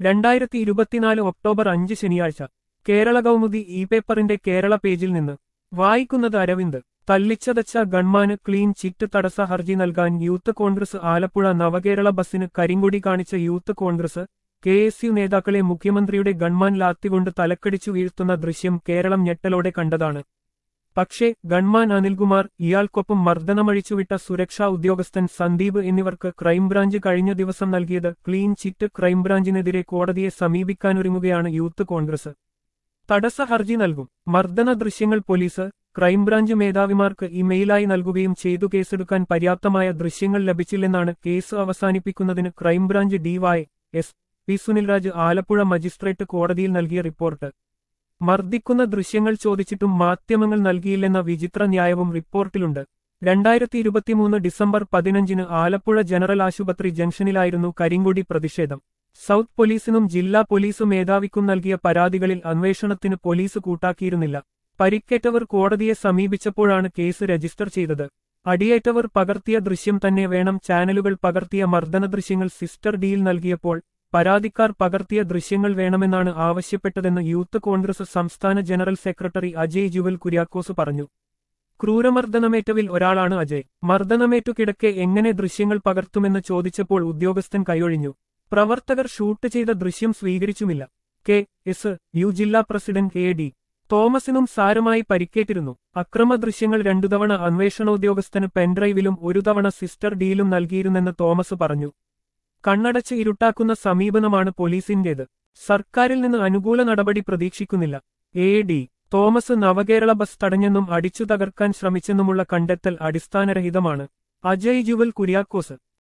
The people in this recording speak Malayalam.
രണ്ടായിരത്തി ഇരുപത്തിനാല് ഒക്ടോബർ അഞ്ച് ശനിയാഴ്ച കേരള കൗമുദി ഇ പേപ്പറിന്റെ കേരള പേജിൽ നിന്ന് വായിക്കുന്നത് അരവിന്ദ് തല്ലിച്ചതച്ച ഗൺമാന് ക്ലീൻ ചിറ്റ് തടസ്സ ഹർജി നൽകാൻ യൂത്ത് കോൺഗ്രസ് ആലപ്പുഴ നവകേരള ബസിന് കരിങ്കൊടി കാണിച്ച youth Congress K S U നേതാക്കളെ മുഖ്യമന്ത്രിയുടെ ഗൺമാൻ ലാത്തികൊണ്ട് തലക്കടിച്ചു വീഴ്ത്തുന്ന ദൃശ്യം കേരളം ഞെട്ടലോടെ കണ്ടതാണ് പക്ഷേ ഗൺമാൻ അനിൽകുമാർ ഇയാൾക്കൊപ്പം മർദ്ദനമഴിച്ചുവിട്ട സുരക്ഷാ ഉദ്യോഗസ്ഥൻ സന്ദീപ് എന്നിവർക്ക് ക്രൈംബ്രാഞ്ച് കഴിഞ്ഞ ദിവസം നൽകിയത് ക്ലീൻ ചിറ്റ് ക്രൈംബ്രാഞ്ചിനെതിരെ കോടതിയെ സമീപിക്കാനൊരുങ്ങുകയാണ് യൂത്ത് കോൺഗ്രസ് തടസ്സ ഹർജി നൽകും മർദ്ദന ദൃശ്യങ്ങൾ പോലീസ് ക്രൈംബ്രാഞ്ച് മേധാവിമാർക്ക് ഇമെയിലായി നൽകുകയും ചെയ്തു കേസെടുക്കാൻ പര്യാപ്തമായ ദൃശ്യങ്ങൾ ലഭിച്ചില്ലെന്നാണ് കേസ് അവസാനിപ്പിക്കുന്നതിന് crime branch DY S P Sunilraj Alappuzha magistrate കോടതിയിൽ നൽകിയ റിപ്പോർട്ട് മർദ്ദിക്കുന്ന ദൃശ്യങ്ങൾ ചോദിച്ചിട്ടും മാധ്യമങ്ങൾ നൽകിയില്ലെന്ന വിചിത്ര ന്യായവും റിപ്പോർട്ടിലുണ്ട് രണ്ടായിരത്തി ഇരുപത്തിമൂന്ന് ഡിസംബർ പതിനഞ്ചിന് ആലപ്പുഴ ജനറൽ ആശുപത്രി ജംഗ്ഷനിലായിരുന്നു കരിങ്കൊടി പ്രതിഷേധം സൗത്ത് പോലീസിനും ജില്ലാ പോലീസ് മേധാവിക്കും നൽകിയ പരാതികളിൽ അന്വേഷണത്തിന് പോലീസ് കൂട്ടാക്കിയിരുന്നില്ല പരിക്കേറ്റവർ കോടതിയെ സമീപിച്ചപ്പോഴാണ് കേസ് രജിസ്റ്റർ ചെയ്തത് അടിയേറ്റവർ പകർത്തിയ ദൃശ്യം തന്നെ വേണം ചാനലുകൾ പകർത്തിയ മർദ്ദന ദൃശ്യങ്ങൾ സിസ്റ്റർ ഡിയിൽ നൽകിയപ്പോൾ പരാതിക്കാർ പകർത്തിയ ദൃശ്യങ്ങൾ വേണമെന്നാണ് ആവശ്യപ്പെട്ടതെന്ന് യൂത്ത് കോൺഗ്രസ് സംസ്ഥാന general secretary Ajay Jewel Kuriakose പറഞ്ഞു ക്രൂരമർദ്ദനമേറ്റവിൽ ഒരാളാണ് അജയ് മർദ്ദനമേറ്റു കിടക്കെ എങ്ങനെ ദൃശ്യങ്ങൾ പകർത്തുമെന്ന് ചോദിച്ചപ്പോൾ ഉദ്യോഗസ്ഥൻ കൈയൊഴിഞ്ഞു പ്രവർത്തകർ ഷൂട്ട് ചെയ്ത ദൃശ്യം സ്വീകരിച്ചുമില്ല കെ എസ് യു ജില്ലാ പ്രസിഡന്റ് എ ഡി തോമസിനും സാരമായി പരിക്കേറ്റിരുന്നു അക്രമ ദൃശ്യങ്ങൾ രണ്ടു തവണ അന്വേഷണോദ്യോഗസ്ഥന് പെൻഡ്രൈവിലും ഒരു തവണ സിസ്റ്റർ ഡിയിലും നൽകിയിരുന്നെന്ന് തോമസ് പറഞ്ഞു കണ്ണടച്ച് ഇരുട്ടാക്കുന്ന സമീപനമാണ് പോലീസിന്റേത് സർക്കാരിൽ നിന്ന് അനുകൂല നടപടി പ്രതീക്ഷിക്കുന്നില്ല A D Thomas Navakerala bus തടഞ്ഞെന്നും അടിച്ചു തകർക്കാൻ ശ്രമിച്ചെന്നുമുള്ള കണ്ടെത്തൽ അടിസ്ഥാനരഹിതമാണ് അജയ് ജുവൽ കുര്യാക്കോസ്